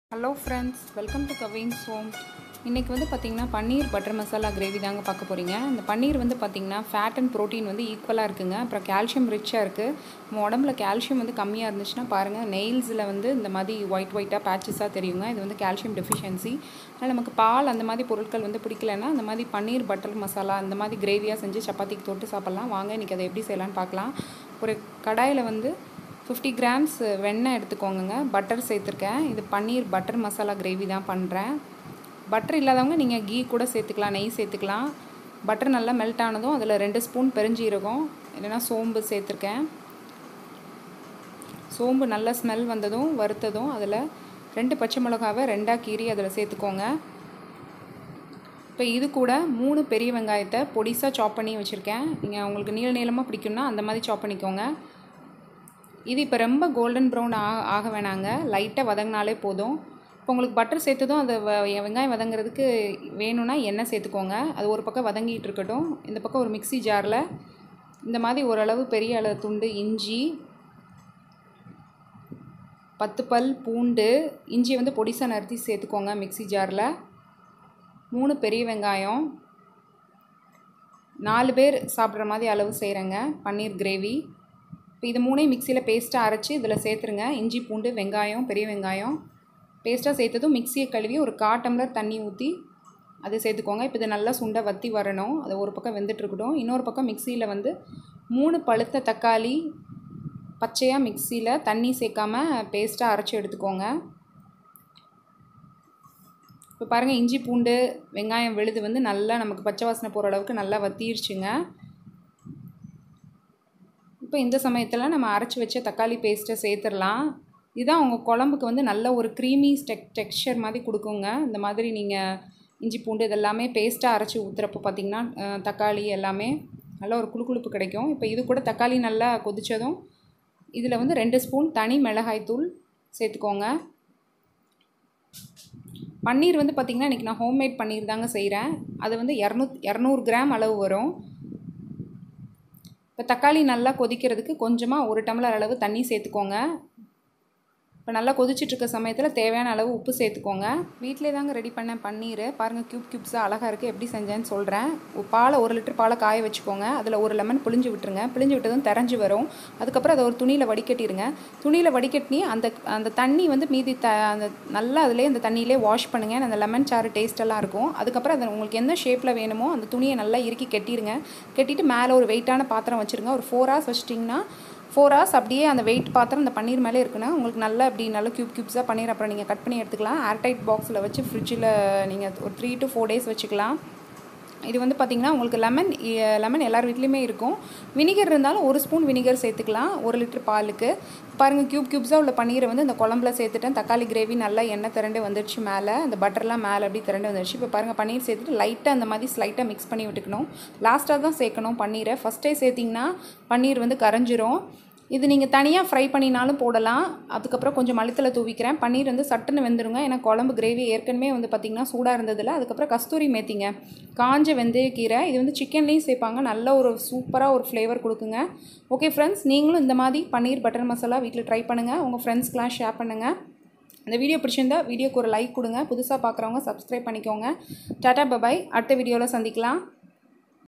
hello friends welcome to Kavin's home இன்றைக்கி வந்து பார்த்திங்கன்னா பன்னீர் பட்டர் மசாலா கிரேவி தாங்க பார்க்க போகிறீங்க இந்த பன்னீர் வந்து பார்த்திங்கன்னா ஃபேட் அண்ட் ப்ரோட்டீன் வந்து ஈக்குவலாக இருக்குங்க அப்புறம் கால்சியம் ரிச்சாக இருக்குது நம்ம உடம்புல கால்சியம் வந்து கம்மியாக இருந்துச்சுன்னா பாருங்கள் நெயில்ஸில் வந்து இந்த மாதிரி ஒயிட் ஒயிட்டாக பேச்சஸாக தெரியுங்க இது வந்து கால்சியம் டெஃபிஷியன்சி அதனால் நமக்கு பால் அந்த மாதிரி பொருட்கள் வந்து பிடிக்கலன்னா அந்த மாதிரி பன்னீர் பட்டர் மசாலா அந்த மாதிரி கிரேவியாக செஞ்சு சப்பாத்திக்கு தொட்டு சாப்பிட்லாம் வாங்க இன்றைக்கி அதை எப்படி செய்யலான்னு பார்க்கலாம் ஒரு கடாயில் வந்து ஃபிஃப்டி கிராம்ஸ் வெண்ணெய் எடுத்துக்கோங்க பட்டர் சேர்த்துருக்கேன் இது பன்னீர் பட்டர் மசாலா கிரேவி தான் பண்ணுறேன் பட்டர் இல்லாதவங்க நீங்கள் கீ கூட சேர்த்துக்கலாம் நெய் சேர்த்துக்கலாம் பட்டர் நல்லா மெல்ட் ஆனதும் அதில் ரெண்டு ஸ்பூன் பெருஞ்சீரகம் இல்லைன்னா சோம்பு சேர்த்துருக்கேன் சோம்பு நல்லா ஸ்மெல் வந்ததும் வறுத்ததும் அதில் ரெண்டு பச்சை மிளகாவை ரெண்டாக கீறி அதில் சேர்த்துக்கோங்க இப்போ இது கூட மூணு பெரிய வெங்காயத்தை பொடிசாக சாப் பண்ணி வச்சுருக்கேன் நீங்கள் உங்களுக்கு நீள நீளமாக பிடிக்கும்னா அந்த மாதிரி சாப் பண்ணிக்கோங்க இது இப்போ ரொம்ப கோல்டன் ப்ரௌன் ஆ ஆக வேணாங்க லைட்டாக வதங்கினாலே போதும் இப்போ உங்களுக்கு பட்டர் சேர்த்ததும் அந்த வ வெங்காயம் வதங்குறதுக்கு வேணும்னா எண்ணெய் சேர்த்துக்கோங்க அது ஒரு பக்கம் வதங்கிட்டு இருக்கட்டும் இந்த பக்கம் ஒரு மிக்சி ஜாரில் இந்த மாதிரி ஓரளவு பெரிய அளவு துண்டு இஞ்சி பத்து பல் பூண்டு இஞ்சி வந்து பொடிசாக நறுத்தி சேர்த்துக்கோங்க மிக்சி ஜாரில் மூணு பெரிய வெங்காயம் நாலு பேர் சாப்பிட்ற மாதிரி அளவு செய்கிறேங்க பன்னீர் கிரேவி இப்போ இது மூணையும் மிக்சியில் பேஸ்ட்டாக அரைச்சி இதில் சேர்த்துருங்க இஞ்சி பூண்டு வெங்காயம் பெரிய வெங்காயம் பேஸ்ட்டாக சேர்த்ததும் மிக்சியை கழுவி ஒரு கா டம்ளர் தண்ணி ஊற்றி அதை சேர்த்துக்கோங்க இப்போ இது நல்லா சுண்டை வற்றி வரணும் அது ஒரு பக்கம் வெந்துட்டுருக்கட்டும் இன்னொரு பக்கம் மிக்சியில் வந்து மூணு பழுத்த தக்காளி பச்சையாக மிக்சியில் தண்ணி சேர்க்காம பேஸ்ட்டாக அரைச்சி எடுத்துக்கோங்க இப்போ பாருங்கள் இஞ்சி பூண்டு வெங்காயம் விழுது வந்து நல்லா நமக்கு பச்சை வாசனை போகிற அளவுக்கு நல்லா வத்திருச்சுங்க இப்போ இந்த சமயத்தில் நம்ம அரைச்சி வச்ச தக்காளி பேஸ்ட்டை சேர்த்துடலாம் இதுதான் உங்கள் குழம்புக்கு வந்து நல்ல ஒரு க்ரீமி டெக் டெக்ஸ்சர் மாதிரி கொடுக்குங்க இந்த மாதிரி நீங்கள் இஞ்சி பூண்டு இதெல்லாமே பேஸ்ட்டாக அரைச்சி ஊற்றுறப்போ பார்த்திங்கன்னா தக்காளி எல்லாமே நல்ல ஒரு குழுக்குழுப்பு கிடைக்கும் இப்போ இது கூட தக்காளி நல்லா கொதித்ததும் இதில் வந்து ரெண்டு ஸ்பூன் தனி மிளகாய் தூள் சேர்த்துக்கோங்க பன்னீர் வந்து பார்த்திங்கன்னா இன்றைக்கி நான் ஹோம்மேட் பன்னீர் தாங்க செய்கிறேன் அது வந்து இரநூத் இரநூறு கிராம் அளவு வரும் இப்போ தக்காளி நல்லா கொதிக்கிறதுக்கு கொஞ்சமாக ஒரு டம்ளர் அளவு தண்ணி சேர்த்துக்கோங்க இப்போ நல்லா கொதிச்சிட்ருக்க சமயத்தில் தேவையான அளவு உப்பு சேர்த்துக்கோங்க வீட்டிலே தாங்க ரெடி பண்ணேன் பன்னீர் பாருங்கள் க்யூப் க்யூப்ஸாக அழகாக இருக்குது எப்படி செஞ்சேன்னு சொல்கிறேன் பாலை ஒரு லிட்டர் பாலை காய வச்சுக்கோங்க அதில் ஒரு லெமன் பிழிஞ்சு விட்டுருங்க பிழிஞ்சு விட்டதும் தெரிஞ்சு வரும் அதுக்கப்புறம் அதை ஒரு துணியில் வடிகட்டிடுங்க துணியில் வடிகட்டி அந்த அந்த தண்ணி வந்து மீதி த அந்த நல்லா அதிலே அந்த தண்ணியிலே வாஷ் பண்ணுங்கள் அந்த லெமன் சாறு டேஸ்ட்டெல்லாம் இருக்கும் அதுக்கப்புறம் அதை உங்களுக்கு எந்த ஷேப்பில் வேணுமோ அந்த துணியை நல்லா இறுக்கி கட்டிடுங்க கட்டிட்டு மேலே ஒரு வெயிட்டான பாத்திரம் வச்சுருங்க ஒரு ஃபோர் ஹவர்ஸ் வச்சிட்டிங்கன்னா ஃபோர் ஹவர்ஸ் அப்படியே அந்த வெயிட் பாத்திரம் அந்த பன்னீர் மேலே இருக்குன்னா உங்களுக்கு நல்லா அப்படி நல்லா க்யூப் க்யூப்ஸாக பன்னீர் அப்புறம் நீங்கள் கட் பண்ணி எடுத்துக்கலாம் ஏர்டைட் பாக்ஸில் வச்சு ஃப்ரிட்ஜில் நீங்கள் ஒரு த்ரீ டு ஃபோர் டேஸ் வச்சுக்கலாம் இது வந்து பார்த்திங்கன்னா உங்களுக்கு லெமன் லெமன் எல்லார் வீட்லேயுமே இருக்கும் வினிகர் இருந்தாலும் ஒரு ஸ்பூன் வினிகர் சேர்த்துக்கலாம் ஒரு லிட்டர் பாலுக்கு பாருங்கள் க்யூப் க்யூப்ஸாக உள்ள பன்னீரை வந்து இந்த குழம்புல சேர்த்துட்டேன் தக்காளி கிரேவி நல்லா எண்ணெய் திரண்டு வந்துடுச்சு மேலே அந்த பட்டர்லாம் மேலே அப்படி திரண்டு வந்துடுச்சு இப்போ பாருங்கள் பன்னீர் சேர்த்துட்டு லைட்டாக அந்த மாதிரி ஸ்லைட்டாக மிக்ஸ் பண்ணி விட்டுக்கணும் லாஸ்ட்டாக தான் சேர்க்கணும் பன்னீரை ஃபஸ்ட்டே சேர்த்திங்கன்னா பன்னீர் வந்து கரைஞ்சிரும் இது நீங்கள் தனியாக ஃப்ரை பண்ணினாலும் போடலாம் அதுக்கப்புறம் கொஞ்சம் மளித்தலை தூவிக்கிறேன் பன்னீர் வந்து சட்டுன்னு வெந்துருங்க ஏன்னா குழம்பு கிரேவி ஏற்கனவே வந்து பார்த்திங்கன்னா சூடாக இருந்ததில் அதுக்கப்புறம் கஸ்தூரி மேத்திங்க காஞ்ச வெந்தயக்கீரை இது வந்து சிக்கன்லேயும் சேர்ப்பாங்க நல்ல ஒரு சூப்பராக ஒரு ஃப்ளேவர் கொடுக்குங்க ஓகே ஃப்ரெண்ட்ஸ் நீங்களும் இந்த மாதிரி பன்னீர் பட்டர் மசாலா வீட்டில் ட்ரை பண்ணுங்கள் உங்கள் ஃப்ரெண்ட்ஸ்க்கெலாம் ஷேர் பண்ணுங்கள் இந்த வீடியோ பிடிச்சிருந்தா வீடியோக்கு ஒரு லைக் கொடுங்க புதுசாக பார்க்குறவங்க சப்ஸ்கிரைப் பண்ணிக்கோங்க டாட்டா பபாய் அடுத்த வீடியோவில் சந்திக்கலாம்